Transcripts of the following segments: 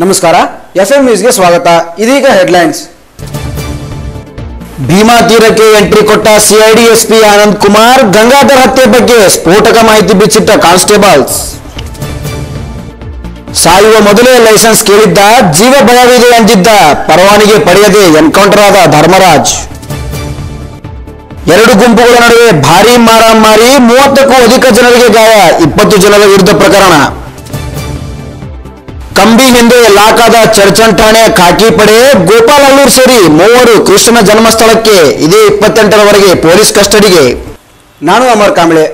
ನಮಸ್ಕಾರ F M ನ್ಯೂಸ್ಗೆ ಸ್ವಾಗತ ಇದೀಗ ಹೆಡ್ಲೈನ್ಸ್ ಭೀಮಾ ತೀರಕ್ಕೆ ಎಂಟ್ರಿ ಕೊಟ್ಟ ಸಿಐಡಿ ಎಸ್ಪಿ ಆನಂದ್ ಕುಮಾರ್ ಗಂಗಾಧರ್ ಹತ್ಯೆ ಬಗ್ಗೆ ಸ್ಫೋಟಕ ಮಾಹಿತಿ ಬಿಚ್ಚಿಟ್ಟ ಕಾನ್ಸ್ಟೇಬಲ್ಸ್ ಸಾಯುವ ಮೊದಲೇ ಲೈಸೆನ್ಸ್ ಕೇಳಿದ್ದ ಜೀವ ಭಯವಿದೆ ಎಂದಿದ್ದ ಪರವಾನಗಿ ಪಡೆಯದೆ ಎನ್ಕೌಂಟರ್ ಆದ ಧರ್ಮರಾಜ್ ಎರಡು ಗುಂಪುಗಳ ನಡುವೆ ಭಾರೀ ಮಾರಾಮಾರಿ ಮೂವತ್ತಕ್ಕೂ ಅಧಿಕ ಜನರಿಗೆ ಗಾಯ ಇಪ್ಪತ್ತು ಜನರ ವಿರುದ್ಧ ಪ್ರಕರಣ ಕಂಬಿ ಹಿಂದೆ ಲಾಕಾದ ಚರ್ಚನ್ ಠಾಣೆ ಖಾಕಿ ಪಡೆ ಗೋಪಾಲ್ ಅಲ್ಲೂರ್ ಸೇರಿ ಮೂವರು ಕೃಷ್ಣನ ಜನ್ಮಸ್ಥಳಕ್ಕೆ ಇದೇ ಇಪ್ಪತ್ತೆಂಟರವರೆಗೆ ಪೊಲೀಸ್ ಕಸ್ಟಡಿಗೆ ನಾನು ಅಮರ್ ಕಾಂಬ್ಳೆ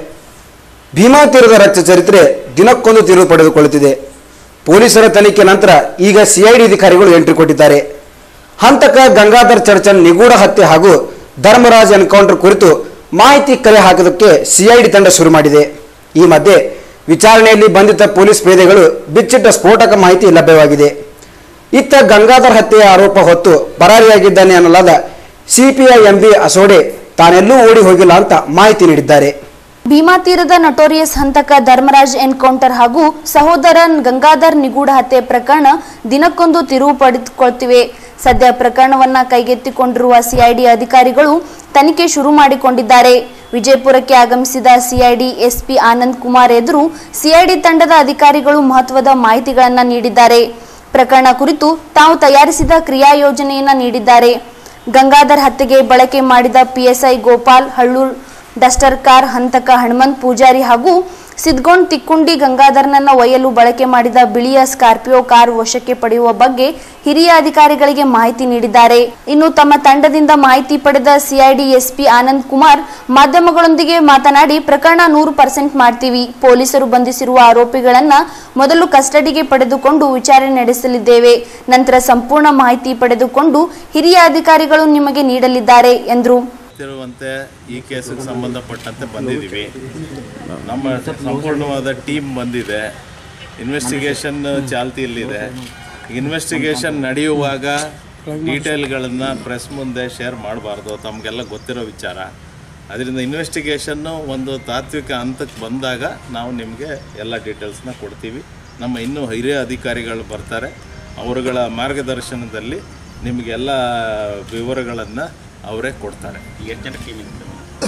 ಭೀಮಾ ತೀರದ ರಕ್ತ ಚರಿತ್ರೆ ದಿನಕ್ಕೊಂದು ತಿರುವು ಪಡೆದುಕೊಳ್ಳುತ್ತಿದೆ ಪೊಲೀಸರ ತನಿಖೆ ನಂತರ ಈಗ ಸಿಐಡಿ ಅಧಿಕಾರಿಗಳು ಎಂಟ್ರಿ ಕೊಟ್ಟಿದ್ದಾರೆ ಹಂತಕ ಗಂಗಾಧರ್ ಚರ್ಚನ್ ನಿಗೂಢ ಹತ್ಯೆ ಹಾಗೂ ಧರ್ಮರಾಜ್ ಎನ್ಕೌಂಟರ್ ಕುರಿತು ಮಾಹಿತಿ ಕಲೆ ಹಾಕೋದಕ್ಕೆ ಸಿಐಡಿ ತಂಡ ಶುರು ಮಾಡಿದೆ ಈ ಮಧ್ಯೆ ವಿಚಾರಣೆಯಲ್ಲಿ ಬಂಧಿತ ಪೊಲೀಸ್ ಪೇದೆಗಳು ಬಿಚ್ಚಿಟ್ಟ ಸ್ಫೋಟಕ ಮಾಹಿತಿ ಲಭ್ಯವಾಗಿದೆ ಇತ್ತ ಗಂಗಾಧರ್ ಹತ್ಯೆಯ ಆರೋಪ ಹೊತ್ತು ಪರಾರಿಯಾಗಿದ್ದಾನೆ ಅನ್ನಲಾದ ಸಿಪಿಐ ಎಂಬಿ ಅಸೋಡೆ ತಾನೆಲ್ಲೂ ಓಡಿ ಹೋಗಿಲ್ಲ ಅಂತ ಮಾಹಿತಿ ನೀಡಿದ್ದಾರೆ ಭೀಮಾ ತೀರದ ನಟೋರಿಯಸ್ ಹಂತಕ ಧರ್ಮರಾಜ್ ಎನ್ಕೌಂಟರ್ ಹಾಗೂ ಸಹೋದರ ಗಂಗಾಧರ್ ನಿಗೂಢ ಹತ್ಯೆ ಪ್ರಕರಣ ದಿನಕ್ಕೊಂದು ತಿರುವು ಪಡೆದುಕೊಳ್ತಿವೆ ಸದ್ಯ ಪ್ರಕರಣವನ್ನ ಕೈಗೆತ್ತಿಕೊಂಡಿರುವ ಸಿಐಡಿ ಅಧಿಕಾರಿಗಳು ತನಿಖೆ ಶುರು ಮಾಡಿಕೊಂಡಿದ್ದಾರೆ ವಿಜಯಪುರಕ್ಕೆ ಆಗಮಿಸಿದ ಸಿಐಡಿ ಎಸ್ಪಿ ಆನಂದ್ ಕುಮಾರ್ ಎದುರು ಸಿಐಡಿ ತಂಡದ ಅಧಿಕಾರಿಗಳು ಮಹತ್ವದ ಮಾಹಿತಿಗಳನ್ನು ನೀಡಿದ್ದಾರೆ ಪ್ರಕರಣ ಕುರಿತು ತಾವು ತಯಾರಿಸಿದ ಕ್ರಿಯಾ ಯೋಜನೆಯನ್ನ ನೀಡಿದ್ದಾರೆ ಗಂಗಾಧರ್ ಹತ್ಯೆಗೆ ಬಳಕೆ ಮಾಡಿದ PSI Gopal Hallur duster car ಹಂತಕ ಹನುಮಂತ್ ಪೂಜಾರಿ ಹಾಗೂ ಸಿದ್ಗೋಣ್ ತಿಕ್ಕುಂಡಿ ಗಂಗಾಧರ್ನನ್ನ ಒಯ್ಯಲು ಬಳಕೆ ಮಾಡಿದ ಬಿಳಿಯ ಸ್ಕಾರ್ಪಿಯೋ ಕಾರ್ ವಶಕ್ಕೆ ಪಡೆಯುವ ಬಗ್ಗೆ ಹಿರಿಯ ಅಧಿಕಾರಿಗಳಿಗೆ ಮಾಹಿತಿ ನೀಡಿದ್ದಾರೆ ಇನ್ನು ತಮ್ಮ ತಂಡದಿಂದ ಮಾಹಿತಿ ಪಡೆದ ಸಿಐಡಿ ಎಸ್ಪಿ ಆನಂದ್ ಕುಮಾರ್ ಮಾಧ್ಯಮಗಳೊಂದಿಗೆ ಮಾತನಾಡಿ ಪ್ರಕರಣ ನೂರು ಪರ್ಸೆಂಟ್ ಮಾಡ್ತೀವಿ ಪೊಲೀಸರು ಬಂಧಿಸಿರುವ ಆರೋಪಿಗಳನ್ನ ಮೊದಲು ಕಸ್ಟಡಿಗೆ ಪಡೆದುಕೊಂಡು ವಿಚಾರಣೆ ನಡೆಸಲಿದ್ದೇವೆ ನಂತರ ಸಂಪೂರ್ಣ ಮಾಹಿತಿ ಪಡೆದುಕೊಂಡು ಹಿರಿಯ ಅಧಿಕಾರಿಗಳು ನಿಮಗೆ ನೀಡಲಿದ್ದಾರೆ ಎಂದರು ಗೊತ್ತಿರುವಂತೆ ಈ ಕೇಸಿಗೆ ಸಂಬಂಧಪಟ್ಟಂತೆ ಬಂದಿದ್ದೀವಿ ನಮ್ಮ ಸಂಪೂರ್ಣವಾದ ಟೀಮ್ ಬಂದಿದೆ ಇನ್ವೆಸ್ಟಿಗೇಷನ್ ಚಾಲ್ತಿಯಲ್ಲಿದೆ ಇನ್ವೆಸ್ಟಿಗೇಷನ್ ನಡೆಯುವಾಗ ಡೀಟೇಲ್ಗಳನ್ನು ಪ್ರೆಸ್ ಮುಂದೆ ಶೇರ್ ಮಾಡಬಾರ್ದು ತಮಗೆಲ್ಲ ಗೊತ್ತಿರೋ ವಿಚಾರ ಅದರಿಂದ ಇನ್ವೆಸ್ಟಿಗೇಷನ್ನು ಒಂದು ತಾತ್ವಿಕ ಹಂತಕ್ಕೆ ಬಂದಾಗ ನಾವು ನಿಮಗೆ ಎಲ್ಲ ಡೀಟೇಲ್ಸ್ನ ಕೊಡ್ತೀವಿ ನಮ್ಮ ಇನ್ನೂ ಹಿರಿಯ ಅಧಿಕಾರಿಗಳು ಬರ್ತಾರೆ ಅವರುಗಳ ಮಾರ್ಗದರ್ಶನದಲ್ಲಿ ನಿಮಗೆಲ್ಲ ವಿವರಗಳನ್ನು ಅವರೇ ಕೊಡ್ತಾರೆ ಎಷ್ಟು ಜನ ಟೀಮ್ ಇತ್ತು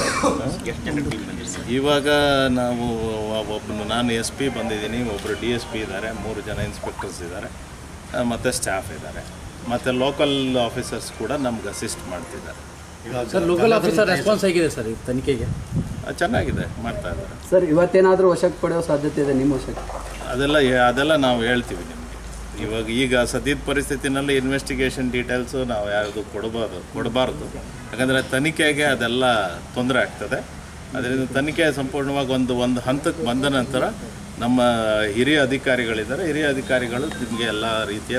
ಎಷ್ಟು ಜನ ಟೀಮ್ ಬಂದಿರಿ ಇವಾಗ ನಾವು ಒಬ್ಬನು ನಾನು ಎಸ್ ಪಿ ಬಂದಿದ್ದೀನಿ ಒಬ್ಬರು ಡಿ ಎಸ್ ಪಿ ಇದ್ದಾರೆ ಮೂರು ಜನ ಇನ್ಸ್ಪೆಕ್ಟರ್ಸ್ ಇದ್ದಾರೆ ಆ, ಮತ್ತು ಸ್ಟಾಫ್ ಇದ್ದಾರೆ ಮತ್ತು ಲೋಕಲ್ ಆಫೀಸರ್ಸ್ ಕೂಡ ನಮ್ಗೆ ಅಸಿಸ್ಟ್ ಮಾಡ್ತಿದ್ದಾರೆ ಸರ್ ಲೋಕಲ್ ಆಫೀಸರ್ ರೆಸ್ಪಾನ್ಸ್ ಹೇಗಿದೆ ಸರ್ ಈ ತನಿಖೆಗೆ ಆ, ಚೆನ್ನಾಗಿದೆ ಮಾಡ್ತಾ ಇದ್ದಾರೆ ಸರ್ ಇವತ್ತೇನಾದರೂ ವಶಕ್ಕೆ ಪಡೆಯೋ ಸಾಧ್ಯತೆ ಇದೆ ನಿಮ್ಮ ವಶಕ್ಕೆ ಅದೆಲ್ಲ ಹೇ- ಅದೆಲ್ಲ ನಾವು ಹೇಳ್ತೀವಿ ನಿಮಗೆ ಇವಾಗ ಈಗ ಸದ್ಯದ ಪರಿಸ್ಥಿತಿನಲ್ಲಿ ಇನ್ವೆಸ್ಟಿಗೇಷನ್ ಡೀಟೇಲ್ಸು ನಾವು ಯಾವುದು ಕೊಡಬಾರ್ದು ಕೊಡಬಾರ್ದು ಯಾಕಂದರೆ ತನಿಖೆಗೆ ಅದೆಲ್ಲ ತೊಂದರೆ ಆಗ್ತದೆ ಅದರಿಂದ ತನಿಖೆ ಸಂಪೂರ್ಣವಾಗಿ ಒಂದು ಒಂದು ಹಂತಕ್ಕೆ ಬಂದ ನಂತರ ನಮ್ಮ ಹಿರಿಯ ಅಧಿಕಾರಿಗಳಿದ್ದಾರೆ ಹಿರಿಯ ಅಧಿಕಾರಿಗಳು ನಿಮಗೆ ಎಲ್ಲ ರೀತಿಯ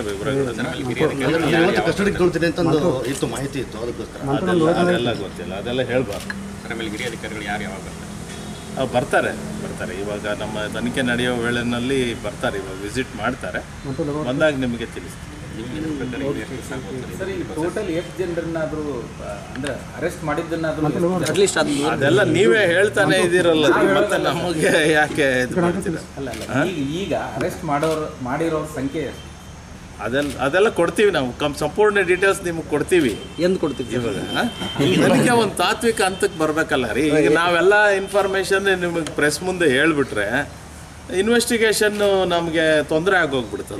ವಿವರಗಳನ್ನು ಕಸ್ಟಡಿಗೆ ತೊಳ್ತೀನಿ ಅಂತ ಒಂದು ಇತ್ತು ಮಾಹಿತಿ ಇತ್ತು ಅದಕ್ಕೋಸ್ಕರ ಅದೆಲ್ಲ ಅದೆಲ್ಲ ಗೊತ್ತಿಲ್ಲ ಅದೆಲ್ಲ ಹೇಳ್ಬಾರ್ದು ಆಮೇಲೆ ಹಿರಿಯ ಅಧಿಕಾರಿಗಳು ಯಾರು ಯಾವಾಗ ಬರ್ತಾರೆ ಅವ್ರು ಬರ್ತಾರೆ ಬರ್ತಾರೆ ಇವಾಗ ನಮ್ಮ ತನಿಖೆ ನಡೆಯೋ ವೇಳೆನಲ್ಲಿ ಬರ್ತಾರೆ ಇವಾಗ ವಿಸಿಟ್ ಮಾಡ್ತಾರೆ ಬಂದಾಗ ನಿಮಗೆ ತಿಳಿಸ್ತೀನಿ ನಿಮ್ಮ ಪ್ರಕಾರ ಇನ್ನು ಎಷ್ಟು ದಿವಸ ಆಗ್ಬೋದು ಸರ್? ಸರ್ ಟೋಟಲ್ ಎಷ್ಟು ಜನರನ್ನಾದರೂ ಅಂದ್ರೆ ಅರೆಸ್ಟ್ ಮಾಡಿದ್ದನ್ನಾದರೂ ಅಟ್ಲೀಸ್ಟ್ ಅದು ಅದೆಲ್ಲ ನೀವೇ ಹೇಳ್ತಾನೆ ಇದ್ದೀರಲ್ಲ ನೀವು ಮತ್ತೆ ನಮಗೆ ಯಾಕೆ ಇದು ಮಾಡ್ತೀರ ಅಲ್ಲ ಅಲ್ಲ ಈಗ ಈಗ ಅರೆಸ್ಟ್ ಮಾಡೋರು ಮಾಡಿರೋ ಸಂಖ್ಯೆ ಎಷ್ಟು? ಅದೆಲ್ಲ ಅದೆಲ್ಲ ಕೊಡ್ತೀವಿ ನಾವು ಕಮ್ ಸಂಪೂರ್ಣ ಡೀಟೇಲ್ಸ್ ನಿಮಗೆ ಕೊಡ್ತೀವಿ ಎಂದು ಕೊಡ್ತೀವಿ ಇವಾಗ ಆ? ಇದಕ್ಕೆ ಒಂದು ತಾತ್ವಿಕ ಹಂತಕ್ಕೆ ಬರಬೇಕಲ್ಲ ರೀ ಈಗ ನಾವೆಲ್ಲ ಇನ್ಫಾರ್ಮೇಶನ್ ನಿಮಗೆ ಪ್ರೆಸ್ ಮುಂದೆ ಹೇಳ್ಬಿಟ್ರೆ ಇನ್ವೆಸ್ಟಿಗೇಷನ್ ನಮಗೆ ತೊಂದರೆ ಆಗೋಗ್ಬಿಡ್ತದೆ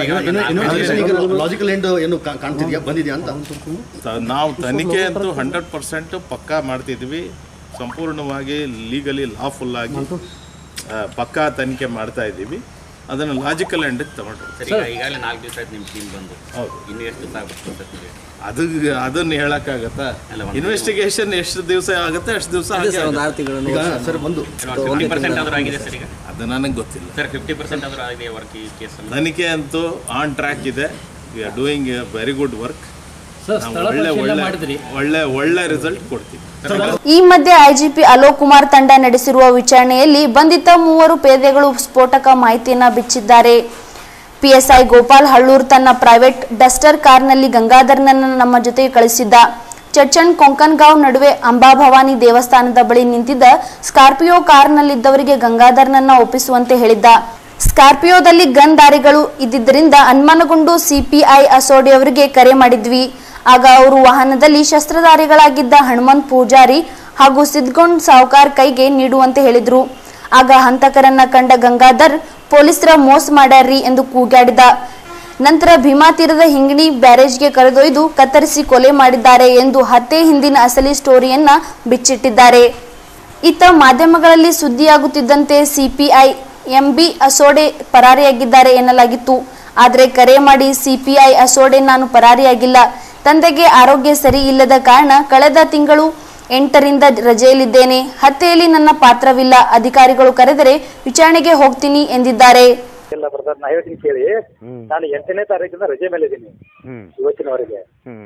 ಈಗ ಲಾಜಿಕಲ್ ಎಂಡ್ ಏನು ಕಾ- ಕಾಣ್ತಿದ್ಯಾ ಬಂದಿದ್ಯಾ ಅಂತ ತ- ನಾವು ತನಿಖೆ ಅಂತೂ ಹಂಡ್ರೆಡ್ ಪರ್ಸೆಂಟ್ ಪಕ್ಕಾ ಮಾಡ್ತಿದ್ವಿ ಸಂಪೂರ್ಣವಾಗಿ ಲೀಗಲಿ ಲಾಫುಲ್ ಆಗಿ ಆ, ಪಕ್ಕಾ ತನಿಖೆ ಮಾಡ್ತಾ ಇದ್ದೀವಿ ಅದನ್ನು ಲಾಜಿಕಲ್ ಎಂಡಿಗೆ ತಗೊಂಡು ಸರ್ ಈಗ ಈಗಾಗಲೇ ನಾಲ್ಕು ದಿವಸ ಆಯ್ತು ನಿಮ್ಮ ಟೀಮ್ ಬಂದು ಹೌದು ಇನ್ನು ಎಷ್ಟು ದಿವಸ ಆಗ್ಬೇಕು ಸರ್ ನಿಮಗೆ ಅದು ಅದನ್ನ ಹೇಳಕ್ಕಾಗತ್ತಾ ಅಲ್ಲ, ಒಂದು- ಇನ್ವೆಸ್ಟಿಗೇಷನ್ ಎಷ್ಟು ದಿವಸ ಆಗುತ್ತೆ ಅಷ್ಟು ದಿವಸ ಒಂದು ಆರು ತಿಂಗಳು ಈಗ ಸರ್ ಬಂದು ಫಿಫ್ಟಿ ಪರ್ಸೆಂಟ್ ಆದರೂ ಆಗಿದೆ ಸರ್ ಈಗ ಅದು ನನಗೆ ಗೊತ್ತಿಲ್ಲ ಸರ್ ಫಿಫ್ಟಿ ಪರ್ಸೆಂಟ್ ಆದರೂ ಆಗಿದೆ ವರ್ಕ್ ಈ ಕೇಸಲ್ಲಿ ತನಿಖೆ ಅಂತೂ ಆನ್ ಟ್ರ್ಯಾಕ್ ಇದೆ we are doing a very good work sir ನಾವು ಸ್ಥಳ ಒಳ್ಳೆ ಪರಿಶೀಲನೆ ಒಳ್ಳೆ ಮಾಡಿದ್ರಿ ಒಳ್ಳೆ ಒಳ್ಳೆ ರಿಸಲ್ಟ್ ಕೊಡ್ತೀವಿ ಈ ಮಧ್ಯೆ ಐಜಿಪಿ ಅಲೋಕ್ ಕುಮಾರ್ ತಂಡ ನಡೆಸಿರುವ ವಿಚಾರಣೆಯಲ್ಲಿ ಬಂಧಿತ ಮೂವರು ಪೇದೆಗಳು ಸ್ಫೋಟಕ ಮಾಹಿತಿಯನ್ನ ಬಿಚ್ಚಿದ್ದಾರೆ ಪಿಎಸ್ಐ ಗೋಪಾಲ್ ಹಳ್ಳೂರ್ ತನ್ನ ಪ್ರೈವೇಟ್ ಡಸ್ಟರ್ ಕಾರ್ನಲ್ಲಿ ಗಂಗಾಧರ್ನನ್ನ ನಮ್ಮ ಜೊತೆಗೆ ಕಳಿಸಿದ್ದ ಚರ್ಚಣ್ ಕೊಂಕನ್ಗಾಂವ್ ನಡುವೆ ಅಂಬಾಭವಾನಿ ದೇವಸ್ಥಾನದ ಬಳಿ ನಿಂತಿದ್ದ ಸ್ಕಾರ್ಪಿಯೋ ಕಾರ್ನಲ್ಲಿದ್ದವರಿಗೆ ಗಂಗಾಧರ್ನನ್ನ ಒಪ್ಪಿಸುವಂತೆ ಹೇಳಿದ್ದ ಸ್ಕಾರ್ಪಿಯೋದಲ್ಲಿ ಗನ್ ದಾರಿಗಳು ಇದ್ದಿದ್ದರಿಂದ ಅನುಮಾನಗೊಂಡು ಸಿಪಿಐ ಅಸೋಡಿ ಅವರಿಗೆ ಕರೆ ಮಾಡಿದ್ವಿ ಆಗ ಅವರು ವಾಹನದಲ್ಲಿ ಶಸ್ತ್ರಧಾರಿಗಳಾಗಿದ್ದ ಹನುಮಂತ್ ಪೂಜಾರಿ ಹಾಗೂ ಸಿದ್ಗೊಂಡ್ ಸಾವ್ಕಾರ್ ಕೈಗೆ ನೀಡುವಂತೆ ಹೇಳಿದ್ರು ಆಗ ಹಂತಕರನ್ನ ಕಂಡ ಗಂಗಾಧರ್ ಪೊಲೀಸರ ಮೋಸ ಮಾಡ್ಯಾರ್ರಿ ಎಂದು ಕೂಗಾಡಿದ ನಂತರ ಭೀಮಾ ತೀರದ ಹಿಂಗಣಿ ಬ್ಯಾರೇಜ್ಗೆ ಕರೆದೊಯ್ದು ಕತ್ತರಿಸಿ ಕೊಲೆ ಮಾಡಿದ್ದಾರೆ ಎಂದು ಹತ್ಯೆ ಹಿಂದಿನ ಅಸಲಿ ಸ್ಟೋರಿಯನ್ನ ಬಿಚ್ಚಿಟ್ಟಿದ್ದಾರೆ ಇತ್ತ ಮಾಧ್ಯಮಗಳಲ್ಲಿ ಸುದ್ದಿಯಾಗುತ್ತಿದ್ದಂತೆ ಸಿಪಿಐ ಎಂಬಿ ಅಸೋಡೆ ಪರಾರಿಯಾಗಿದ್ದಾರೆ ಎನ್ನಲಾಗಿತ್ತು ಆದರೆ ಕರೆ ಮಾಡಿ ಸಿಪಿಐ ಅಸೋಡೆ ನಾನು ಪರಾರಿಯಾಗಿಲ್ಲ ತಂದೆಗೆ ಆರೋಗ್ಯ ಸರಿ ಇಲ್ಲದ ಕಾರಣ ಕಳೆದ ತಿಂಗಳು ಎಂಟರಿಂದ ರಜೆಯಲ್ಲಿದ್ದೇನೆ ಹತ್ಯೆಯಲ್ಲಿ ನನ್ನ ಪಾತ್ರವಿಲ್ಲ ಅಧಿಕಾರಿಗಳು ಕರೆದರೆ ವಿಚಾರಣೆಗೆ ಹೋಗ್ತೀನಿ ಎಂದಿದ್ದಾರೆ ಇಲ್ಲ ಬ್ರದರ್ ನಾ ಹೇಳ್ತೀನಿ ಕೇಳಿ ನಾನು ಎಂಟನೇ ತಾರೀಕಿಂದ ರಜೆ ಮೇಲೆ ಇದ್ದೀನಿ ಇವತ್ತಿನವರೆಗೆ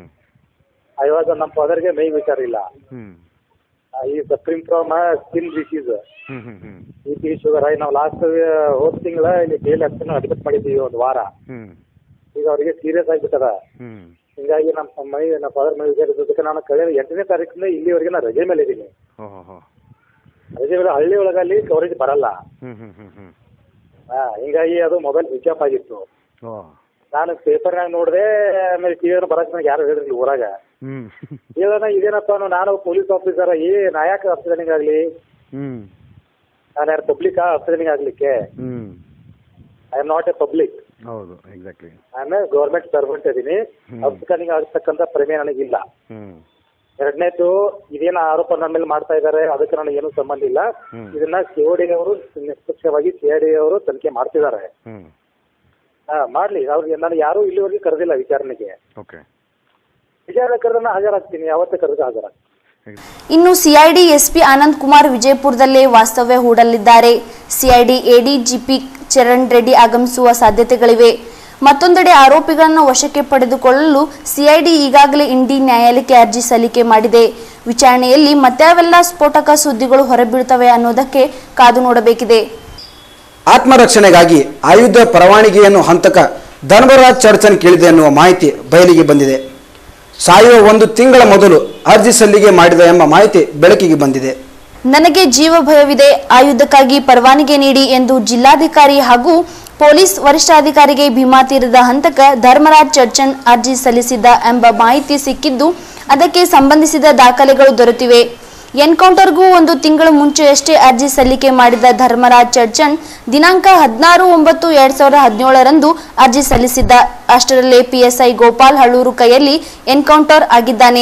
ಆ, ಇವಾಗ ನಮ್ಮ ಫಾದರ್ಗೆ ಮೈ ಹುಷಾರಿಲ್ಲ ಆ, ಈ suffering from skin disease B P sugar ಆಗಿ ನಾವು ಲಾಸ್ಟ್ ಹೋದ್ ತಿಂಗಳ ಇಲ್ಲಿ ಜೈಲ್ ಹಾಕ್ತಾನೆ ಅಡ್ಮಿಟ್ ಮಾಡಿದ್ದೀವಿ ಒಂದು ವಾರ ಈಗ ಅವರಿಗೆ ಸೀರಿಯಸ್ ಆಗಿಬಿಟ್ಟದ ಹಿಂಗಾಗಿ ನಮ್ಮ ಮೈ ನಮ್ಮ ಫಾದರ್ ಮೈ ಹುಷಾರಿದ್ದಕ್ಕೆ ನಾನು ಕಳೆದ ಎಂಟನೇ ತಾರೀಕಿಂದ ಇಲ್ಲಿವರೆಗೆ ನಾನು ರಜೆ ಮೇಲೆ ಇದ್ದೀನಿ ರಜೆ ಮೇಲೆ ಹಳ್ಳಿ ಒಳಗಲ್ಲಿ ಕವರೇಜ್ ಬರಲ್ಲ ಹಾ ಹಿಂಗಾಗಿ ಅದು ಮೊಬೈಲ್ ಸ್ವಿಚ್ ಆಫ್ ಆಗಿತ್ತು ನಾನು ಪೇಪರ್ನಾಗ ನೋಡಿದೆ ಆಮೇಲೆ ಟಿವಿ ಬರಕ್ ನನಗೆ ಯಾರು ಹೇಳಿರ್ಲಿ ಊರಾಗ ಹೇಳೋಣ ಇದೇನಪ್ಪ ಅನ್ನೋ ನಾನು ಪೊಲೀಸ್ ಆಫೀಸರ್ ಏ ನಾಯಕ ಅಪ್ಸದನಿಂಗ್ ಆಗ್ಲಿ ನಾನು ಯಾರು ಪಬ್ಲಿಕ್ ಅಪ್ಸದನಿಂಗ್ ಆಗ್ಲಿಕ್ಕೆ I am not a public ಹೌದು ಎಕ್ಸಾಕ್ಟ್ಲಿ ನಾನು ಗೌರ್ಮೆಂಟ್ ಸರ್ವೆಂಟ್ ಇದೀನಿ ಅಪ್ಸದನಿಂಗ್ ಆಗ್ತಕ್ಕಂಥ ಪ್ರಮೇಯ ನನಗಿಲ್ಲ ಎರಡನೇದು ಇದೇನ ಆರೋಪ ನನ್ನ ಮೇಲೆ ಮಾಡ್ತಾ ಇದ್ದಾರೆ ಅದಕ್ಕೆ ನನಗೆ ಏನು ಸಂಬಂಧ ಇಲ್ಲ ಇದನ್ನ ಸಿಒಡಿ ಅವರು ನಿಷ್ಪಕ್ಷವಾಗಿ ಸಿಐಡಿ ಅವರು ತನಿಖೆ ಮಾಡ್ತಿದ್ದಾರೆ ಹಾ ಮಾಡ್ಲಿ ಅವ್ರಿಗೆ ನಾನು ಯಾರು ಇಲ್ಲಿವರೆಗೆ ಕರೆದಿಲ್ಲ ವಿಚಾರಣೆಗೆ ಓಕೆ ವಿಚಾರಣೆ ಕರೆದ ನಾನು ಹಾಜರಾಗ್ತೀನಿ ಯಾವತ್ತೇ ಕರೆದ ಹಾಜರಾಗ್ತೀನಿ ಇನ್ನು ಸಿಐಡಿ ಎಸ್ಪಿ ಆನಂದ್ ಕುಮಾರ್ ವಿಜಯಪುರದಲ್ಲೇ ವಾಸ್ತವ್ಯ ಹೂಡಲಿದ್ದಾರೆ ಸಿಐಡಿ ಎಡಿಜಿಪಿ ಚರಣ್ ರೆಡ್ಡಿ ಆಗಮಿಸುವ ಸಾಧ್ಯತೆಗಳಿವೆ ಮತ್ತೊಂದೆಡೆ ಆರೋಪಿಗಳನ್ನು ವಶಕ್ಕೆ ಪಡೆದುಕೊಳ್ಳಲು ಸಿಐಡಿ ಈಗಾಗಲೇ ಇಂಡಿ ನ್ಯಾಯಾಲಯಕ್ಕೆ ಅರ್ಜಿ ಸಲ್ಲಿಕೆ ಮಾಡಿದೆ ವಿಚಾರಣೆಯಲ್ಲಿ ಮತ್ಯಾವೆಲ್ಲ ಸ್ಫೋಟಕ ಸುದ್ದಿಗಳು ಹೊರಬೀಳ್ತವೆ ಅನ್ನೋದಕ್ಕೆ ಕಾದು ನೋಡಬೇಕಿದೆ ಆತ್ಮರಕ್ಷಣೆಗಾಗಿ ಆಯುಧ ಪರವಾನಗಿಯನ್ನು ಹಂತಕ ಧರ್ಮರಾಜ್ ಚರ್ಚನ್ ಕೇಳಿದೆ ಎನ್ನುವ ಮಾಹಿತಿ ಬಯಲಿಗೆ ಬಂದಿದೆ ಸಾಯುವ ಒಂದು ತಿಂಗಳ ಮೊದಲು ಅರ್ಜಿ ಸಲ್ಲಿಕೆ ಮಾಡಿದ ಎಂಬ ಮಾಹಿತಿ ಬೆಳಕಿಗೆ ಬಂದಿದೆ ನನಗೆ ಜೀವ ಭಯವಿದೆ ಆಯುಧಕ್ಕಾಗಿ ಪರವಾನಗಿ ನೀಡಿ ಎಂದು ಜಿಲ್ಲಾಧಿಕಾರಿ ಹಾಗೂ ಪೊಲೀಸ್ ವರಿಷ್ಠಾಧಿಕಾರಿಗೆ ಭೀಮಾ ತೀರದ ಹಂತಕ ಧರ್ಮರಾಜ್ ಚರ್ಚನ್ ಅರ್ಜಿ ಸಲ್ಲಿಸಿದ್ದ ಎಂಬ ಮಾಹಿತಿ ಸಿಕ್ಕಿದ್ದು ಅದಕ್ಕೆ ಸಂಬಂಧಿಸಿದ ದಾಖಲೆಗಳು ದೊರೆತಿವೆ ಎನ್ಕೌಂಟರ್ಗೂ ಒಂದು ತಿಂಗಳು ಮುಂಚೆಯಷ್ಟೇ ಅರ್ಜಿ ಸಲ್ಲಿಕೆ ಮಾಡಿದ ಧರ್ಮರಾಜ್ ಚರ್ಚನ್ ದಿನಾಂಕ ಹದಿನಾರು ಒಂಬತ್ತು ಎರಡ್ ಸಾವಿರದ ಹದಿನೇಳರಂದು ಅರ್ಜಿ ಸಲ್ಲಿಸಿದ್ದ ಅಷ್ಟರಲ್ಲೇ ಪಿಎಸ್ಐ ಗೋಪಾಲ್ ಹಳ್ಳೂರು ಕೈಯಲ್ಲಿ ಎನ್ಕೌಂಟರ್ ಆಗಿದ್ದಾನೆ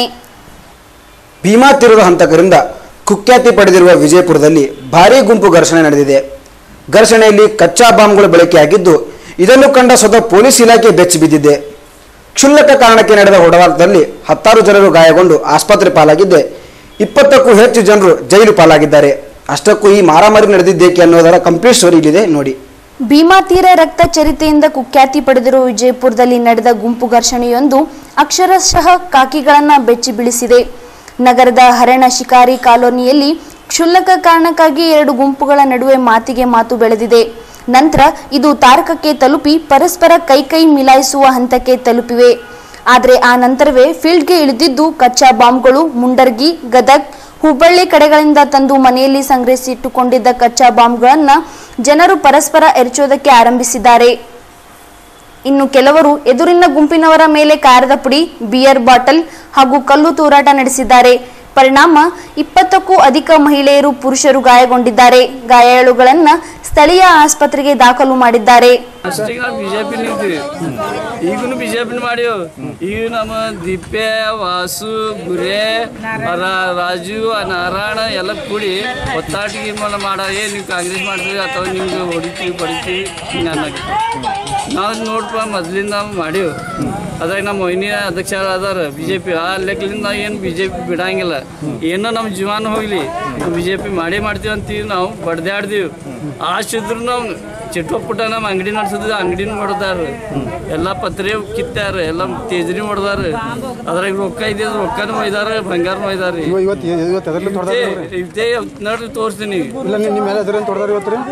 ಭೀಮಾ ತೀರದ ಹಂತಕರಿಂದ ಕುಖ್ಯಾತಿ ಪಡೆದಿರುವ ವಿಜಯಪುರದಲ್ಲಿ ಭಾರೀ ಗುಂಪು ಘರ್ಷಣೆ ನಡೆದಿದೆ ಘರ್ಷಣೆಯಲ್ಲಿ ಕಚ್ಚಾ ಬಾಂಬ್ಗಳು ಬಳಕೆಯಾಗಿದ್ದು ಇದನ್ನು ಕಂಡ ಸ್ವತಃ ಪೊಲೀಸ್ ಇಲಾಖೆ ಬೆಚ್ಚಿ ಬಿದ್ದಿದೆ ಕ್ಷುಲ್ಲಕ ಕಾರಣಕ್ಕೆ ನಡೆದ ಹೋರಾಟದಲ್ಲಿ ಹತ್ತಾರು ಜನರು ಗಾಯಗೊಂಡು ಆಸ್ಪತ್ರೆ ಪಾಲಾಗಿದ್ದೆ ಇಪ್ಪತ್ತಕ್ಕೂ ಹೆಚ್ಚು ಜನರು ಜೈಲು ಪಾಲಾಗಿದ್ದಾರೆ ಅಷ್ಟಕ್ಕೂ ಈ ಮಾರಾಮಾರಿ ನಡೆದಿದ್ದೇಕೆ ಅನ್ನೋದರ ಕಂಪ್ಲೀಟ್ ಸ್ಟೋರಿ ಇಲ್ಲಿದೆ ನೋಡಿ ಭೀಮಾ ತೀರ ರಕ್ತ ಚರಿತೆಯಿಂದ ಕುಖ್ಯಾತಿ ಪಡೆದಿರುವ ವಿಜಯಪುರದಲ್ಲಿ ನಡೆದ ಗುಂಪು ಘರ್ಷಣೆಯೊಂದು ಅಕ್ಷರಶಃ ಕಾಕಿಗಳನ್ನ ಬೆಚ್ಚಿ ಬೀಳಿಸಿದೆ ನಗರದ ಹರಣ ಶಿಕಾರಿ ಕಾಲೋನಿಯಲ್ಲಿ ಕ್ಷುಲ್ಲಕ ಕಾರಣಕ್ಕಾಗಿ ಎರಡು ಗುಂಪುಗಳ ನಡುವೆ ಮಾತಿಗೆ ಮಾತು ಬೆಳೆದಿದೆ ನಂತರ ಇದು ತಾರಕಕ್ಕೆ ತಲುಪಿ ಪರಸ್ಪರ ಕೈ ಕೈ ಮಿಲಾಯಿಸುವ ಹಂತಕ್ಕೆ ತಲುಪಿವೆ ಆದರೆ ಆ ನಂತರವೇ ಫೀಲ್ಡ್ಗೆ ಇಳಿದಿದ್ದು ಕಚ್ಚಾ ಬಾಂಬ್ಗಳು ಮುಂಡರ್ಗಿ ಗದಗ್ ಹುಬ್ಬಳ್ಳಿ ಕಡೆಗಳಿಂದ ತಂದು ಮನೆಯಲ್ಲಿ ಸಂಗ್ರಹಿಸಿಟ್ಟುಕೊಂಡಿದ್ದ ಕಚ್ಚಾ ಬಾಂಬ್ಗಳನ್ನ ಜನರು ಪರಸ್ಪರ ಎರಚೋದಕ್ಕೆ ಆರಂಭಿಸಿದ್ದಾರೆ ಇನ್ನು ಕೆಲವರು ಎದುರಿನ ಗುಂಪಿನವರ ಮೇಲೆ ಕಾರದ ಪುಡಿ ಬಿಯರ್ ಬಾಟಲ್ ಹಾಗೂ ಕಲ್ಲು ತೂರಾಟ ನಡೆಸಿದ್ದಾರೆ ಪರಿಣಾಮ ಇಪ್ಪತ್ತಕ್ಕೂ ಅಧಿಕ ಮಹಿಳೆಯರು ಪುರುಷರು ಗಾಯಗೊಂಡಿದ್ದಾರೆ ಗಾಯಾಳುಗಳನ್ನ ಸ್ಥಳೀಯ ಆಸ್ಪತ್ರೆಗೆ ದಾಖಲು ಮಾಡಿದ್ದಾರೆ ಅಷ್ಟಿಗೆ ನಾವು ಬಿಜೆಪಿ ನಿಂತೀವಿ ಈಗನು ಬಿಜೆಪಿ ಮಾಡಿವ್ ಈಗ ನಮ್ಮ ದಿಪ್ಪೆ ವಾಸು ಗುರೆ ರಾ- ರಾಜು ನಾರಾಯಣ ಎಲ್ಲ ಕೂಡಿ ಒತ್ತಾಟಿಗೆ ಮನ ಮಾಡ ಏ ನೀವು ಕಾಂಗ್ರೆಸ್ ಮಾಡ್ತೀವಿ ಅಥವಾ ನಿಮ್ಗೆ ಹೊಡಿತೀವಿ ಬಡಿತೀವಿ ಹಿಂಗೆ ಅನ್ನಕ್ಕೆ ನಾವು ನೋಡ್ಪ ಮೊದ್ಲಿಂದ ಮಾಡೀವಿ ಅದ್ರಾಗ ನಮ್ಮ ಮೊಯ್ನಿ ಅಧ್ಯಕ್ಷ ಅದಾರ ಬಿ ಜೆ ಪಿ ಆ ಲೆಕ್ಕಲಿಂದ ಏನು ಬಿ ಜೆ ಪಿ ಬಿಡಂಗಿಲ್ಲ ಏನೋ ನಮ್ಮ ಜೀವನ ಹೋಗ್ಲಿ ಬಿ ಜೆ ಪಿ ಮಾಡೇ ಮಾಡ್ತೀವಿ ಅಂತೀವಿ ನಾವು ಬಡ್ದಾಡ್ದೀವಿ ಆಶಿದ್ರು ನಾವು ಚಿಟ್ಟಪುಟ್ಟ ನಮ್ಮ ಅಂಗಡಿ ನಡ್ಸಿದ್ವಿ ಅಂಗಡಿನ ಹೊಡೆದಾರ ಎಲ್ಲ ಪತ್ರೆ ಕಿತ್ತಾರ ಎಲ್ಲ ತೇಜರಿ ಹೊಡೆದಾರ ಅದ್ರಾಗ ರೊಕ್ಕ ಇದೆ ರೊಕ್ಕನೂ ಒಯ್ದಾರ ಬಂಗಾರನೂ ಒಯ್ದಾರ ಇವತ್ತು ಇವತ್ತು ಅದರಲ್ಲಿ ತೊಡ್ದಾರ ಇದೇ ನೋಡ್ರಿ ತೋರಿಸ್ತೀನಿ ಇಲ್ಲ ನಿಮ್ಮ ಮೇಲೆ ಅದರಲ್ಲಿ ತೊಡ್ದಾರ ಇವತ್ತು ರೀ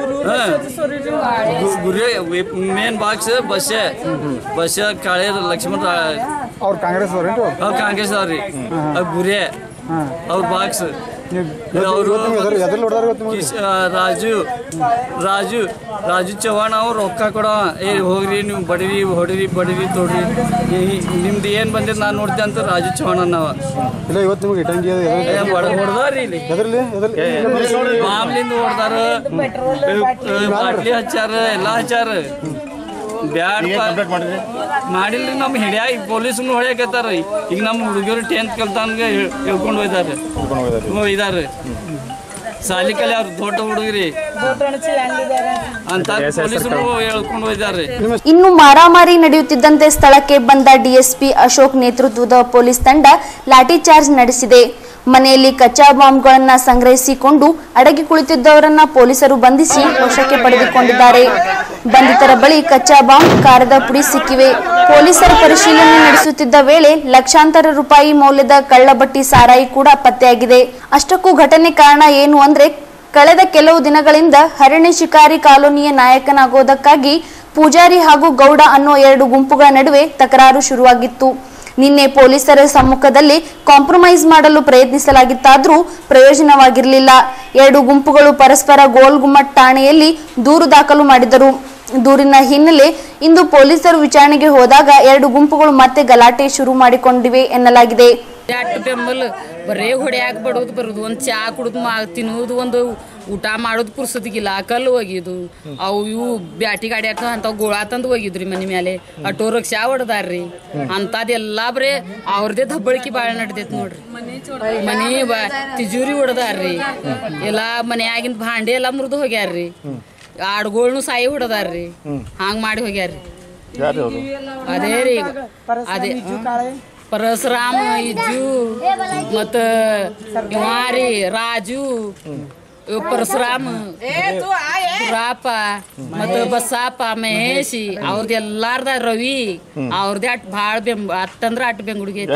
ಗುರಿ ಮೇನ್ ಬಾಕ್ಸ್ ಬಸ್ ಬಸ್ ಕಾಳೆ ಲಕ್ಷ್ಮಣ ಅವ್ರು ಕಾಂಗ್ರೆಸ್ ಅವ್ರೇನ್ರಿ ಅವ್ರು ಕಾಂಗ್ರೆಸ್ ಅವ್ರಿ ಅವ್ರ ಗುರಿ ಅವ್ರ ಬಾಕ್ಸ್ ಅವರು ಎದ್ರಲ್ಲಿ ಹೊಡೆದಾರ ಇವತ್ತು ನಿಮಗೆ ಕಿಶ್- ಆ, ರಾಜು ರಾಜು ರಾಜು ಚವ್ಹಾಣ್ ಅವ್ರು ರೊಕ್ಕ ಕೊಡವ ಏ ಹೋಗ್ರಿ ನೀವು ಬಡಿರಿ ಹೊಡಿರಿ ಬಡಿರಿ ತೊಡ್ರಿ ಈ- ನಿಮ್ದು ಏನು ಬಂದಿದ್ದು ನಾನು ನೋಡ್ತೆ ಅಂತ ರಾಜು ಚವ್ಹಾಣ್ ಅನ್ನವ ಇಲ್ಲ ಇವತ್ತು ನಿಮಗೆ ಇಟಂಗಿ ಅದು ಎದ್ರಲ್ಲಿ ಹೊಡೆದಾರ್ರಿ ಇಲ್ಲಿ ಎದ್ರಲ್ಲಿ ಎದ್ರಲ್ಲಿ ಮಾಮ್ಲಿಂದ ಹೊಡೆದಾರ ಬಾಟ್ಲಿ ಹಚ್ಚಾರ ಎಲ್ಲ ಹಚ್ಚಾರ ಬ್ಯಾಡ್ ಮಾಡಿಲ್ರಿ ನಮ್ಮ ಹಿಡಿಯ ಈಗ ಪೊಲೀಸ್ನು ಹೊಡ್ಯಾಕತ್ತಾರ ಈಗ ನಮ್ಮ ಹುಡುಗರು ಟೆಂತ್ ಕಲ್ತಾನ್ಗೆ ಹೇಳ್ಕೊಂಡು ಹೋಯ್ದಾರೆ ಹೋಯ್ದಾರೆ ಸಾಲಿ ಕಲಿ ಅವ್ರು ದೊಡ್ಡ ಹುಡುಗರಿ ಅಂತ ಪೊಲೀಸರು ಹೇಳ್ಕೊಂಡು ಹೋಯ್ದಾರೆ ಇನ್ನು ಮಾರಾಮಾರಿ ನಡೆಯುತ್ತಿದ್ದಂತೆ ಸ್ಥಳಕ್ಕೆ ಬಂದ ಡಿಎಸ್ಪಿ ಅಶೋಕ್ ನೇತೃತ್ವದ ಪೊಲೀಸ್ ತಂಡ ಲಾಠಿ ಚಾರ್ಜ್ ನಡೆಸಿದೆ ಮನೆಯಲ್ಲಿ ಕಚ್ಚಾ ಬಾಂಬ್ಗಳನ್ನ ಸಂಗ್ರಹಿಸಿಕೊಂಡು ಅಡಗಿ ಕುಳಿತಿದ್ದವರನ್ನ ಪೊಲೀಸರು ಬಂಧಿಸಿ ವಶಕ್ಕೆ ಪಡೆದುಕೊಂಡಿದ್ದಾರೆ ಬಂಧಿತರ ಬಳಿ ಕಚ್ಚಾ ಬಾಂಬ್ ಕಾರದ ಪುಡಿ ಸಿಕ್ಕಿವೆ ಪೊಲೀಸರು ಪರಿಶೀಲನೆ ನಡೆಸುತ್ತಿದ್ದ ವೇಳೆ ಲಕ್ಷಾಂತರ ರೂಪಾಯಿ ಮೌಲ್ಯದ ಕಳ್ಳಬಟ್ಟಿ ಸಾರಾಯಿ ಕೂಡ ಪತ್ತೆಯಾಗಿದೆ ಅಷ್ಟಕ್ಕೂ ಘಟನೆ ಕಾರಣ ಏನು ಅಂದ್ರೆ ಕಳೆದ ಕೆಲವು ದಿನಗಳಿಂದ ಹರಣಿ ಶಿಕಾರಿ ಕಾಲೋನಿಯ ನಾಯಕನಾಗೋದಕ್ಕಾಗಿ ಪೂಜಾರಿ ಹಾಗೂ ಗೌಡ ಅನ್ನೋ ಎರಡು ಗುಂಪುಗಳ ನಡುವೆ ತಕರಾರು ಶುರುವಾಗಿತ್ತು ನಿನ್ನೆ ಪೊಲೀಸರ ಸಮ್ಮುಖದಲ್ಲಿ ಕಾಂಪ್ರಮೈಸ್ ಮಾಡಲು ಪ್ರಯತ್ನಿಸಲಾಗಿತ್ತಾದರೂ ಪ್ರಯೋಜನವಾಗಿರಲಿಲ್ಲ ಎರಡು ಗುಂಪುಗಳು ಪರಸ್ಪರ ಗೋಲ್ಗುಮ್ಮಟ್ ಠಾಣೆಯಲ್ಲಿ ದೂರು ದಾಖಲು ಮಾಡಿದರು ದೂರಿನ ಹಿನ್ನೆಲೆ ಇಂದು ಪೊಲೀಸರು ವಿಚಾರಣೆಗೆ ಹೋದಾಗ ಎರಡು ಗುಂಪುಗಳು ಮತ್ತೆ ಗಲಾಟೆ ಶುರು ಮಾಡಿಕೊಂಡಿವೆ ಎನ್ನಲಾಗಿದೆ ಅಟ್ಟು ಬೆಂಬಲ ಬರೇ ಹೊಡ್ಯಾಕ ಬಡೋದು ಬರೋದು ಒಂದು ಚಾ ಕುಡಿದು ಮಾ ತಿನ್ನೋದು ಒಂದು ಊಟ ಮಾಡೋದು ಪುರ್ಸತಿಗಿಲ್ಲ ಕಲ್ಲು ಒಗಿದು ಅವು ಇವು ಬ್ಯಾಟಿ ಗಾಡ್ಯಾಕ ಅಂತಾವ್ ಗೋಳಾ ತಂದು ಒಗಿದ್ರಿ ಮನೆ ಮೇಲೆ ಆಟೋ ರಿಕ್ಷಾ ಹೊಡೆದಾರ್ರಿ ಅಂತದೆಲ್ಲ ಬರೇ ಅವ್ರದೇ ದಬ್ಬಳಿಕೆ ಭಾಳ ನಡ್ದೈತಿ ನೋಡ್ರಿ ಮನಿ ಬ- ತಿಜೋರಿ ಹೊಡೆದಾರ್ರಿ ಎಲ್ಲ ಮನ್ಯಾಗಿಂದ ಭಾಂಡೆ ಎಲ್ಲ ಮುರಿದು ಹೋಗ್ಯಾರ್ರಿ ಆಡ್ಗೋಳ್ನು ಸಾಯಿ ಹೊಡೆದಾರ್ರಿ ಹಾಂಗ್ ಮಾಡಿ ಹೋಗ್ಯಾರ್ರಿ ಅದೇ ರೀ ಅದೇ ಪರಶುರಾಮ ಇಜ್ಜು ಮತ್ತ ಇವಾರಿ ರಾಜು ಇವ್ ಪರಶುರಾಮ ರಾಪ ಮತ್ತ ಬಸಪ್ಪ ಮಹೇಶಿ ಅವ್ರದ್ದು ಎಲ್ಲಾರ್ದ ರವಿ ಅವ್ರದ್ದೇ ಅಟ್ ಭಾಳ ಬೆಂಬ ಅಟ್ಟಂದ್ರ ಅಟ್ ಬೆಂಗುಡಿಗೆ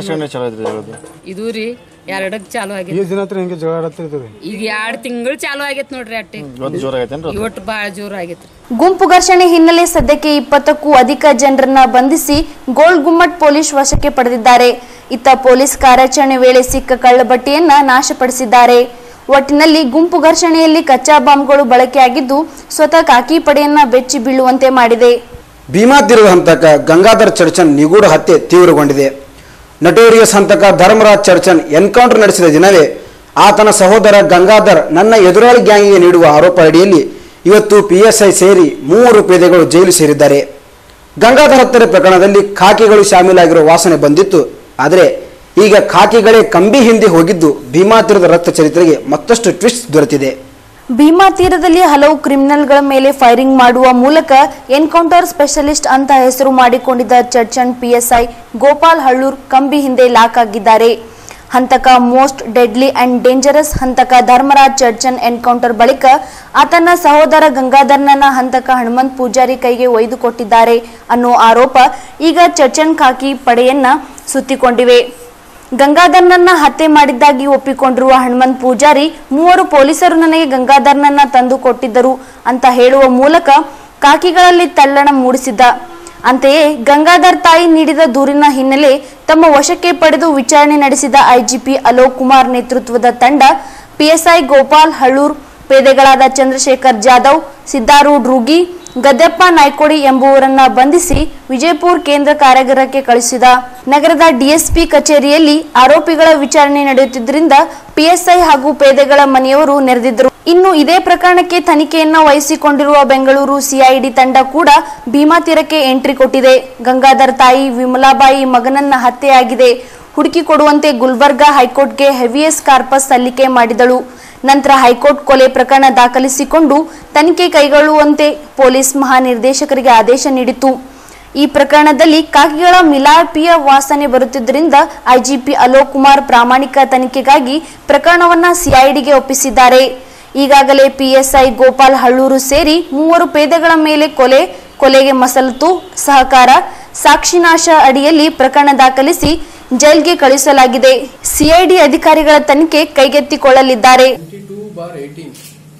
ಇದು ರೀ ಎರಡಕ್ ಚಾಲು ಆಗೈತಿ ಈ ದಿನ ಹತ್ರ ಹಿಂಗೆ ಜಗಳ ಆಡತ್ತಿರ್ತದೆ ಈಗ ಎರಡ್ ತಿಂಗಳು ಚಾಲು ಆಗೈತಿ ನೋಡ್ರಿ ಅಟ್ಟೆ ಇವತ್ತು ಭಾಳ ಜೋರ್ ಆಗೈತ್ರಿ ಗುಂಪು ಘರ್ಷಣೆ ಹಿನ್ನೆಲೆ ಸದ್ಯಕ್ಕೆ ಇಪ್ಪತ್ತಕ್ಕೂ ಅಧಿಕ ಜನರನ್ನ ಬಂಧಿಸಿ ಗೋಲ್ಡ್ ಗುಮ್ಮಟ್ ಪೊಲೀಸ್ ವಶಕ್ಕೆ ಪಡೆದಿದ್ದಾರೆ ಇತ್ತ ಪೊಲೀಸ್ ಕಾರ್ಯಾಚರಣೆ ವೇಳೆ ಸಿಕ್ಕ ಕಳ್ಳಬಟ್ಟಿಯನ್ನ ನಾಶಪಡಿಸಿದ್ದಾರೆ ಒಟ್ಟಿನಲ್ಲಿ ಗುಂಪು ಘರ್ಷಣೆಯಲ್ಲಿ ಕಚ್ಚಾ ಬಾಂಬ್ಗಳು ಬಳಕೆಯಾಗಿದ್ದು ಸ್ವತಃ ಕಾಕಿ ಪಡೆಯನ್ನ ಬೆಚ್ಚಿ ಬೀಳುವಂತೆ ಮಾಡಿದೆ ಭೀಮಾ ತೀರದ ಹಂತಕ ಗಂಗಾಧರ್ ಚರ್ಚನ್ ನಿಗೂಢ ಹತ್ಯೆ ತೀವ್ರಗೊಂಡಿದೆ ನಟೋರಿಯಸ್ ಹಂತಕ ಧರ್ಮರಾಜ್ ಚರ್ಚನ್ ಎನ್ಕೌಂಟರ್ ನಡೆಸಿದ ದಿನವೇ ಆತನ ಸಹೋದರ ಗಂಗಾಧರ್ ನನ್ನ ಎದುರಾಳಿ ಗ್ಯಾಂಗಿಗೆ ನೀಡುವ ಆರೋಪ ಅಡಿಯಲ್ಲಿ ಇವತ್ತು ಪಿಎಸ್ಐ ಸೇರಿ ಮೂವರು ಪೇದೆಗಳು ಜೈಲು ಸೇರಿದ್ದಾರೆ ಗಂಗಾಧರ್ ಹತ್ಯೆ ಪ್ರಕರಣದಲ್ಲಿ ಖಾಕಿಗಳು ಶಾಮೀಲಾಗಿರುವ ವಾಸನೆ ಬಂದಿತ್ತು ಆದರೆ ಈಗ ಖಾಕಿಗಳೇ ಕಂಬಿ ಹಿಂದೆ ಹೋಗಿದ್ದು ಭೀಮಾ ತೀರದ ರಕ್ತ ಚರಿತ್ರೆಗೆ ಮತ್ತಷ್ಟು ಟ್ವಿಸ್ಟ್ ದೊರೆತಿದೆ ಭೀಮಾ ತೀರದಲ್ಲಿ ಹಲವು ಕ್ರಿಮಿನಲ್ಗಳ ಮೇಲೆ ಫೈರಿಂಗ್ ಮಾಡುವ ಮೂಲಕ ಎನ್ಕೌಂಟರ್ ಸ್ಪೆಷಲಿಸ್ಟ್ ಅಂತ ಹೆಸರು ಮಾಡಿಕೊಂಡಿದ್ದ ಚರ್ಚನ್ ಪಿಎಸ್ಐ ಗೋಪಾಲ್ ಹಳ್ಳೂರ್ ಕಂಬಿ ಹಿಂದೆ ಲಾಕ್ ಆಗಿದ್ದಾರೆ ಹಂತಕ ಮೋಸ್ಟ್ ಡೆಡ್ಲಿ ಅಂಡ್ ಡೇಂಜರಸ್ ಹಂತಕ ಧರ್ಮರಾಜ್ ಚರ್ಚನ್ ಎನ್ಕೌಂಟರ್ ಬಳಿಕ ಆತನ ಸಹೋದರ ಗಂಗಾಧರ್ನನ್ನ ಹಂತಕ ಹನುಮಂತ್ ಪೂಜಾರಿ ಕೈಗೆ ಒಯ್ದು ಕೊಟ್ಟಿದ್ದಾರೆ ಅನ್ನೋ ಆರೋಪ ಈಗ ಚರ್ಚನ್ ಖಾಕಿ ಪಡೆಯನ್ನ ಸುತ್ತಿಕೊಂಡಿವೆ ಗಂಗಾಧರ್ನನ್ನ ಹತ್ಯೆ ಮಾಡಿದ್ದಾಗಿ ಒಪ್ಪಿಕೊಂಡಿರುವ ಹನುಮಂತ್ ಪೂಜಾರಿ ಮೂವರು ಪೊಲೀಸರು ನನಗೆ ಗಂಗಾಧರ್ನನ್ನ ತಂದು ಕೊಟ್ಟಿದ್ದರು ಅಂತ ಹೇಳುವ ಮೂಲಕ ಕಾಕಿಗಳಲ್ಲಿ ತಲ್ಲಣ ಮೂಡಿಸಿದ್ದ ಅಂತೆಯೇ ಗಂಗಾಧರ್ ತಾಯಿ ನೀಡಿದ ದೂರಿನ ಹಿನ್ನೆಲೆ ತಮ್ಮ ವಶಕ್ಕೆ ಪಡೆದು ವಿಚಾರಣೆ ನಡೆಸಿದ ಐಜಿಪಿ ಅಲೋಕ್ ಕುಮಾರ್ ನೇತೃತ್ವದ ತಂಡ ಪಿಎಸ್ಐ ಗೋಪಾಲ್ ಹಳ್ಳೂರ್ ಪೇದೆಗಳಾದ ಚಂದ್ರಶೇಖರ್ ಜಾಧವ್ ಸಿದ್ದಾರೂಢ್ ರೂಗಿ ಗದ್ದೆಪ್ಪ ನಾಯ್ಕೋಡಿ ಎಂಬುವರನ್ನ ಬಂಧಿಸಿ ವಿಜಯಪುರ ಕೇಂದ್ರ ಕಾರಾಗೃಹಕ್ಕೆ ಕಳುಹಿಸಿದ ನಗರದ ಡಿಎಸ್ಪಿ ಕಚೇರಿಯಲ್ಲಿ ಆರೋಪಿಗಳ ವಿಚಾರಣೆ ನಡೆಯುತ್ತಿದ್ದರಿಂದ ಪಿಎಸ್ಐ ಹಾಗೂ ಪೇದೆಗಳ ಮನೆಯವರು ನೆರೆದಿದ್ದರು ಇನ್ನು ಇದೇ ಪ್ರಕರಣಕ್ಕೆ ತನಿಖೆಯನ್ನ ವಹಿಸಿಕೊಂಡಿರುವ ಬೆಂಗಳೂರು ಸಿಐಡಿ ತಂಡ ಕೂಡ ಭೀಮಾ ತೀರಕ್ಕೆ ಎಂಟ್ರಿ ಕೊಟ್ಟಿದೆ ಗಂಗಾಧರ್ ತಾಯಿ ವಿಮಲಾಬಾಯಿ ಮಗನನ್ನ ಹತ್ಯೆಯಾಗಿದೆ ಹುಡುಕಿ ಕೊಡುವಂತೆ ಗುಲ್ಬರ್ಗಾ ಹೈಕೋರ್ಟ್ಗೆ ಹೆವಿಯಸ್ ಕಾರ್ಪಸ್ ಸಲ್ಲಿಕೆ ಮಾಡಿದಳು ನಂತರ ಹೈಕೋರ್ಟ್ ಕೊಲೆ ಪ್ರಕರಣ ದಾಖಲಿಸಿಕೊಂಡು ತನಿಖೆ ಕೈಗೊಳ್ಳುವಂತೆ ಪೊಲೀಸ್ ಮಹಾನಿರ್ದೇಶಕರಿಗೆ ಆದೇಶ ನೀಡಿತು ಈ ಪ್ರಕರಣದಲ್ಲಿ ಕಾಕಿಗಳ ಮಿಲಾಪಿಯ ವಾಸನೆ ಬರುತ್ತಿದ್ದರಿಂದ ಐಜಿಪಿ ಅಲೋಕ್ ಕುಮಾರ್ ಪ್ರಾಮಾಣಿಕ ತನಿಖೆಗಾಗಿ ಪ್ರಕರಣವನ್ನ ಸಿಐಡಿಗೆ ಒಪ್ಪಿಸಿದ್ದಾರೆ ಈಗಾಗಲೇ ಪಿಎಸ್ಐ ಗೋಪಾಲ್ ಹಳ್ಳೂರು ಸೇರಿ ಮೂವರು ಪೇದೆಗಳ ಮೇಲೆ ಕೊಲೆ ಕೊಲೆಗೆ ಮಸಲತು ಸಹಕಾರ ಸಾಕ್ಷಿನಾಶ ಅಡಿಯಲ್ಲಿ ಪ್ರಕರಣ ದಾಖಲಿಸಿ ಜೈಲ್ಗೆ ಕಳುಹಿಸಲಾಗಿದೆ ಸಿಐಡಿ ಅಧಿಕಾರಿಗಳ ತನಿಖೆ ಕೈಗೆತ್ತಿಕೊಳ್ಳಲಿದ್ದಾರೆ two bar eighteen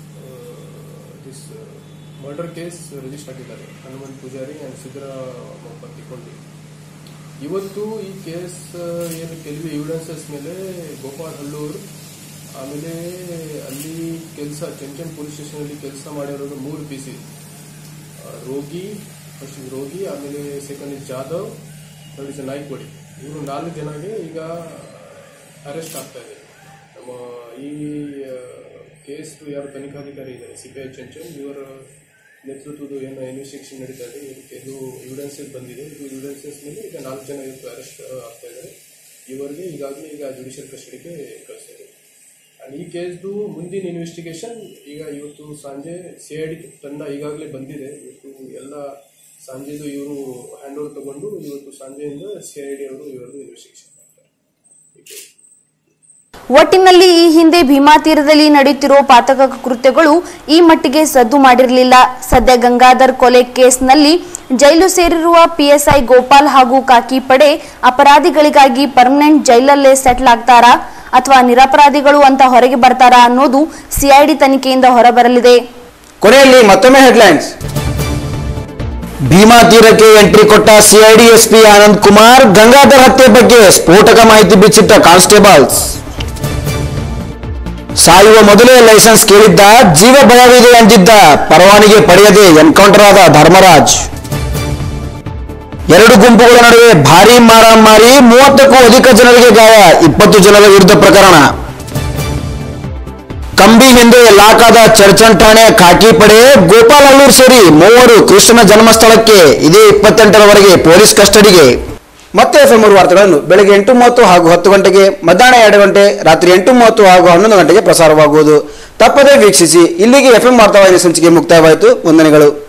this murder case register ಆಗಿದ್ದಾರೆ ಹನುಮಂತ್ ಪೂಜಾರಿ ಆ್ಯಂಡ್ ಸಿದ್ದರಾಮಪ್ಪ ತಿಕ್ಕೊಂಡಿ ಇವತ್ತು ಈ ಕೇಸ್ ಏನು ಕೆಲವು ಎವಿಡೆನ್ಸಸ್ ಮೇಲೆ ಗೋಪಾಲ್ ಹಳ್ಳೂರ್ ಆಮೇಲೆ ಅಲ್ಲಿ ಕೆಲಸ ಚೆಂಚನ್ ಪೊಲೀಸ್ ಸ್ಟೇಷನಲ್ಲಿ ಕೆಲಸ ಮಾಡಿರೋದು ಮೂರು ಪಿ ಸಿ ರೋಗಿ ಫಸ್ಟ್ ರೋಗಿ ಆಮೇಲೆ second is Jadhav third is Naikodi ಇವರು ನಾಲ್ಕು ಜನಗೆ ಈಗ ಅರೆಸ್ಟ್ ಆಗ್ತಾ ಇದೆ ನಮ್ಮ ಈ ಕೇಸ್ ಯಾರು ತನಿಖಾಧಿಕಾರಿ ಇದ್ದಾರೆ ಸಿ ಪಿ ಐ ಚೆಂಚನ್ ಇವರ ನೇತೃತ್ವದ ಏನು ಇನ್ವೆಸ್ಟಿಗೇಷನ್ ನಡೀತಾ ಇದೆ ಇದಕ್ಕೆ ಇದು ಎವಿಡೆನ್ಸಸ್ ಬಂದಿದೆ ಇದು ಎವಿಡೆನ್ಸಸ್ ಮೇಲೆ ಈಗ ನಾಲ್ಕು ಜನ ಇವತ್ತು ಅರೆಸ್ಟ್ ಆಗ್ತಾ ಇದ್ದಾರೆ ಇವರಿಗೆ ಈಗಾಗಲೇ ಈಗ ಜುಡಿಷಿಯಲ್ ಕಸ್ಟಡಿಗೆ ಕಳಿಸಿದೆ ಅಂಡ್ ಈ ಕೇಸ್ದು ಮುಂದಿನ ಇನ್ವೆಸ್ಟಿಗೇಷನ್ ಈಗ ಇವತ್ತು ಸಂಜೆ ಸಿ ಐ ಡಿ ತಂಡ ಈಗಾಗಲೇ ಬಂದಿದೆ ಇವತ್ತು ಎಲ್ಲ ಸಂಜೆದು ಇವರು ಹ್ಯಾಂಡ್ ಓವರ್ ತಗೊಂಡು ಇವತ್ತು ಸಂಜೆಯಿಂದ ಸಿ ಐ ಡಿ ಅವರು ಇವರದ್ದು ಇನ್ವೆಸ್ಟಿಗೇಷನ್ ಮಾಡ್ತಾರೆ ಈ ಕೇಸ್ ಒಟ್ಟಿನಲ್ಲಿ ಈ ಹಿಂದೆ ಭೀಮಾ ತೀರದಲ್ಲಿ ನಡೆಯುತ್ತಿರುವ ಪಾತಕ ಕೃತ್ಯಗಳು ಈ ಮಟ್ಟಿಗೆ ಸದ್ದು ಮಾಡಿರಲಿಲ್ಲ ಸದ್ಯ ಗಂಗಾಧರ್ ಕೊಲೆ ಕೇಸ್ನಲ್ಲಿ ಜೈಲು ಸೇರಿರುವ ಪಿಎಸ್ಐ ಗೋಪಾಲ್ ಹಾಗೂ ಕಾಕಿ ಪಡೆ ಅಪರಾಧಿಗಳಿಗಾಗಿ ಪರ್ಮನೆಂಟ್ ಜೈಲಲ್ಲೇ ಸೆಟ್ಲ್ ಆಗ್ತಾರಾ ಅಥವಾ ನಿರಪರಾಧಿಗಳು ಅಂತ ಹೊರಗೆ ಬರ್ತಾರಾ ಅನ್ನೋದು ಸಿಐಡಿ ತನಿಖೆಯಿಂದ ಹೊರಬರಲಿದೆ ಕೊನೆಯಲ್ಲಿ ಮತ್ತೊಮ್ಮೆ ಹೆಡ್ಲೈನ್ಸ್ ಭೀಮಾ ತೀರಕ್ಕೆ ಎಂಟ್ರಿ ಕೊಟ್ಟ ಸಿಐಡಿ ಎಸ್ಪಿ ಆನಂದ್ ಕುಮಾರ್ ಗಂಗಾಧರ್ ಹತ್ಯೆ ಬಗ್ಗೆ ಸ್ಫೋಟಕ ಮಾಹಿತಿ ಬಿಚ್ಚಿಟ್ಟ ಕಾನ್ಸ್ಟೇಬಲ್ಸ್ ಸಾಯುವ ಮೊದಲೇ ಲೈಸೆನ್ಸ್ ಕೇಳಿದ್ದ ಜೀವ ಭಯವಿದೆ ಅಂದಿದ್ದ ಪರವಾನಗಿ ಪಡೆಯದೆ ಎನ್ಕೌಂಟರ್ ಆದ ಧರ್ಮರಾಜ್ ಎರಡು ಗುಂಪುಗಳ ನಡುವೆ ಭಾರೀ ಮಾರಾಮಾರಿ ಮೂವತ್ತಕ್ಕೂ ಅಧಿಕ ಜನರಿಗೆ ಗಾಯ ಇಪ್ಪತ್ತು ಜನರ ವಿರುದ್ಧ ಪ್ರಕರಣ ಕಂಬಿ ಹಿಂದೆ ಲಾಕಾದ ಚರ್ಚನ್ ಠಾಣೆ ಖಾಕಿ ಪಡೆ ಗೋಪಾಲ್ ಅಲ್ಲೂರ್ ಸೇರಿ ಮೂವರು ಕೃಷ್ಣನ ಜನ್ಮಸ್ಥಳಕ್ಕೆ ಇದೇ ಇಪ್ಪತ್ತೆಂಟರವರೆಗೆ ಪೊಲೀಸ್ ಕಸ್ಟಡಿಗೆ ಮತ್ತೆ ಎಫ್ ಮೂರು ವಾರ್ತೆಗಳನ್ನು ಬೆಳಗ್ಗೆ ಎಂಟು ಮೂವತ್ತು ಹಾಗೂ ಹತ್ತು ಗಂಟೆಗೆ ಮಧ್ಯಾಹ್ನ ಎರಡು ಗಂಟೆ ರಾತ್ರಿ ಎಂಟು ಮೂವತ್ತು ಹಾಗೂ ಹನ್ನೊಂದು ಗಂಟೆಗೆ ಪ್ರಸಾರವಾಗುವುದು ತಪ್ಪದೇ ವೀಕ್ಷಿಸಿ ಇಲ್ಲಿಗೆ ಎಫ್ ಎಂ ವಾರ್ತಾವಾಹಿನಿ ಸಂಚಿಕೆ ಮುಕ್ತಾಯವಾಯಿತು ವಂದನೆಗಳು